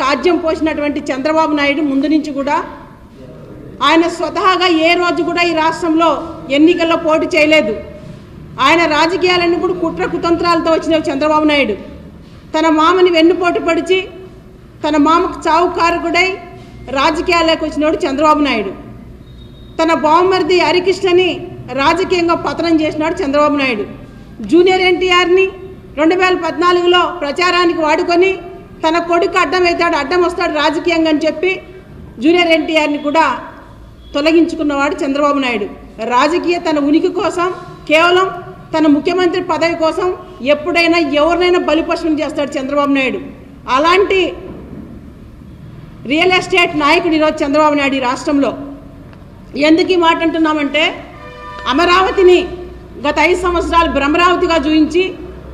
ఆజ్యం పోసినటువంటి చంద్రబాబు నాయుడు ముందు నుంచి కూడా ఆయన స్వతహాగా ఏ రోజు కూడా ఈ రాష్ట్రంలో ఎన్నికల్లో పోటీ చేయలేదు ఆయన రాజకీయాలన్నీ కూడా కుట్ర కుతంత్రాలతో వచ్చిన చంద్రబాబు నాయుడు తన మామని వెన్నుపోటు పడిచి తన మామకు చావు కారకుడై రాజకీయాల్లోకి వచ్చినోడు చంద్రబాబు నాయుడు తన బావమరిది హరికృష్ణని రాజకీయంగా పతనం చేసినాడు చంద్రబాబు నాయుడు జూనియర్ ఎన్టీఆర్ని రెండు వేల పద్నాలుగులో ప్రచారానికి వాడుకొని తన కొడుకు అడ్డం అవుతాడు అడ్డం వస్తాడు రాజకీయంగా అని చెప్పి జూనియర్ ఎన్టీఆర్ని కూడా తొలగించుకున్నవాడు చంద్రబాబు నాయుడు రాజకీయ తన ఉనికి కోసం కేవలం తన ముఖ్యమంత్రి పదవి కోసం ఎప్పుడైనా ఎవరినైనా బలిపశం చేస్తాడు చంద్రబాబు నాయుడు అలాంటి రియల్ ఎస్టేట్ నాయకుడు ఈరోజు చంద్రబాబు నాయుడు ఈ రాష్ట్రంలో ఎందుకు ఈ మాట అంటున్నామంటే అమరావతిని గత ఐదు సంవత్సరాలు భ్రమరావతిగా చూయించి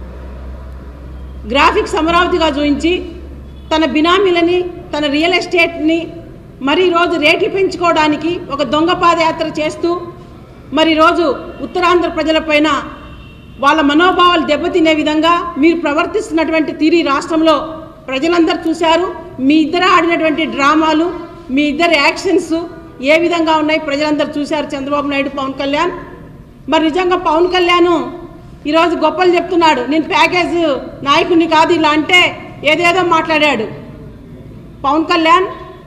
గ్రాఫిక్స్ అమరావతిగా చూయించి తన బినామీలని తన రియల్ ఎస్టేట్ని మరి ఈరోజు రేట్లు పెంచుకోవడానికి ఒక దొంగ పాదయాత్ర చేస్తూ మరి ఈరోజు ఉత్తరాంధ్ర ప్రజలపైన వాళ్ళ మనోభావాలు దెబ్బతినే విధంగా మీరు ప్రవర్తిస్తున్నటువంటి తీరు ఈ రాష్ట్రంలో ప్రజలందరూ చూశారు మీ ఇద్దరు ఆడినటువంటి డ్రామాలు మీ ఇద్దరు యాక్షన్స్ ఏ విధంగా ఉన్నాయి ప్రజలందరూ చూశారు చంద్రబాబు నాయుడు పవన్ కళ్యాణ్ మరి నిజంగా పవన్ కళ్యాణ్ ఈరోజు గొప్పలు చెప్తున్నాడు నేను ప్యాకేజ్ నాయకుడిని కాదు ఇలా అంటే ఏదేదో మాట్లాడాడు పవన్ కళ్యాణ్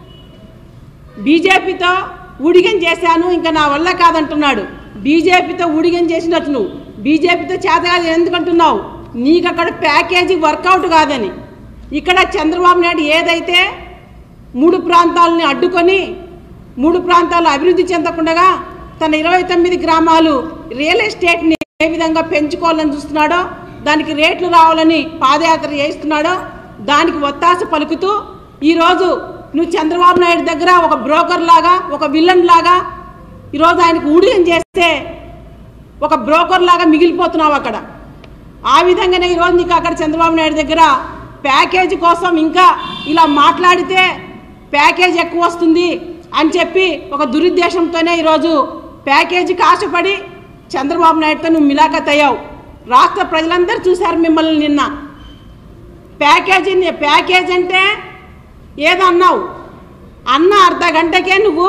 బీజేపీతో ఊడిగం చేశాను ఇంకా నా వల్ల కాదంటున్నాడు బీజేపీతో ఊడిగం చేసినట్టు నువ్వు బీజేపీతో చేత కాదు ఎందుకంటున్నావు నీకు అక్కడ ప్యాకేజీ వర్కౌట్ కాదని ఇక్కడ చంద్రబాబు నాయుడు ఏదైతే మూడు ప్రాంతాలని అడ్డుకొని మూడు ప్రాంతాలు అభివృద్ధి చెందకుండా తన ఇరవై తొమ్మిది గ్రామాలు రియల్ ఎస్టేట్ని ఏ విధంగా పెంచుకోవాలని చూస్తున్నాడో దానికి రేట్లు రావాలని పాదయాత్ర చేస్తున్నాడో దానికి ఒత్తాస పలుకుతూ ఈరోజు నువ్వు చంద్రబాబు నాయుడు దగ్గర ఒక బ్రోకర్ లాగా ఒక విలన్ లాగా ఈరోజు ఆయనకు ఊడియం చేస్తే ఒక బ్రోకర్ లాగా మిగిలిపోతున్నావు అక్కడ ఆ విధంగానే ఈరోజు నీకు అక్కడ చంద్రబాబు నాయుడు దగ్గర ప్యాకేజీ కోసం ఇంకా ఇలా మాట్లాడితే ప్యాకేజ్ ఎక్కువ వస్తుంది అని చెప్పి ఒక దురుద్దేశంతోనే ఈరోజు ప్యాకేజీకి ఆశపడి చంద్రబాబు నాయుడుతో నువ్వు మిలాఖత్ అయ్యావు రాష్ట్ర ప్రజలందరూ చూశారు మిమ్మల్ని నిన్న ప్యాకేజీ ప్యాకేజ్ అంటే ఏదో అన్నావు అన్న అర్ధ గంటకే నువ్వు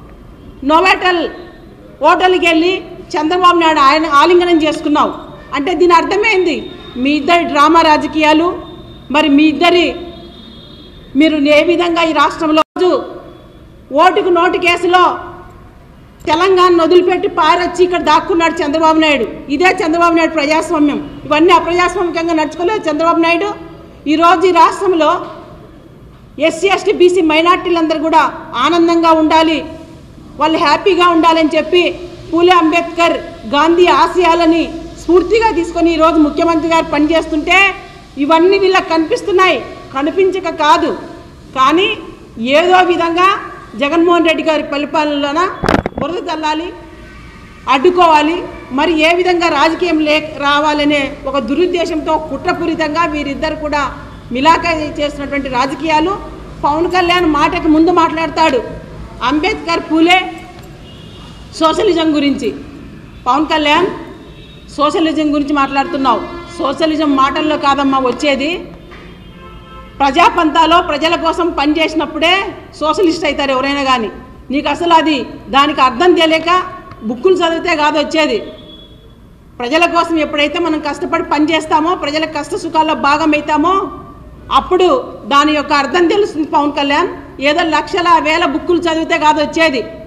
నోవేటల్ హోటల్కి వెళ్ళి చంద్రబాబు నాయుడు ఆయన ఆలింగనం చేసుకున్నావు అంటే దీని అర్థమైంది మీ ఇద్దరి డ్రామా రాజకీయాలు మరి మీ ఇద్దరి మీరు ఏ విధంగా ఈ రాష్ట్రంలో రోజు ఓటుకు నోటు కేసులో తెలంగాణ వదిలిపెట్టి పారొచ్చి ఇక్కడ దాక్కున్నాడు చంద్రబాబు నాయుడు ఇదే చంద్రబాబు నాయుడు ప్రజాస్వామ్యం ఇవన్నీ అప్రజాస్వామికంగా నడుచుకోలేదు చంద్రబాబు నాయుడు ఈరోజు ఈ రాష్ట్రంలో ఎస్సీ ఎస్టీ బీసీ మైనార్టీలందరూ కూడా ఆనందంగా ఉండాలి వాళ్ళు హ్యాపీగా ఉండాలని చెప్పి పూలే అంబేద్కర్ గాంధీ ఆశయాలని స్ఫూర్తిగా తీసుకొని ఈరోజు ముఖ్యమంత్రి గారు పనిచేస్తుంటే ఇవన్నీ వీళ్ళకి కనిపిస్తున్నాయి కనిపించక కాదు కానీ ఏదో విధంగా జగన్మోహన్ రెడ్డి గారి పరిపాలనలోన బురద చల్లాలి అడ్డుకోవాలి మరి ఏ విధంగా రాజకీయం లే రావాలనే ఒక దురుద్దేశంతో కుట్రపూరితంగా వీరిద్దరు కూడా మిలాకా చేస్తున్నటువంటి రాజకీయాలు పవన్ కళ్యాణ్ మాటకి ముందు మాట్లాడతాడు అంబేద్కర్ పూలే సోషలిజం గురించి పవన్ కళ్యాణ్ సోషలిజం గురించి మాట్లాడుతున్నావు సోషలిజం మాటల్లో కాదమ్మా వచ్చేది ప్రజాపంతాలో ప్రజల కోసం పనిచేసినప్పుడే సోషలిస్ట్ అవుతారు ఎవరైనా కానీ నీకు అసలు అది దానికి అర్థం తెలియక బుక్కులు చదివితే కాదు వచ్చేది ప్రజల కోసం ఎప్పుడైతే మనం కష్టపడి పనిచేస్తామో ప్రజల కష్ట సుఖాల్లో భాగం అవుతామో అప్పుడు దాని యొక్క అర్థం తెలుస్తుంది పవన్ కళ్యాణ్ ఏదో లక్షల వేల బుక్కులు చదివితే కాదు వచ్చేది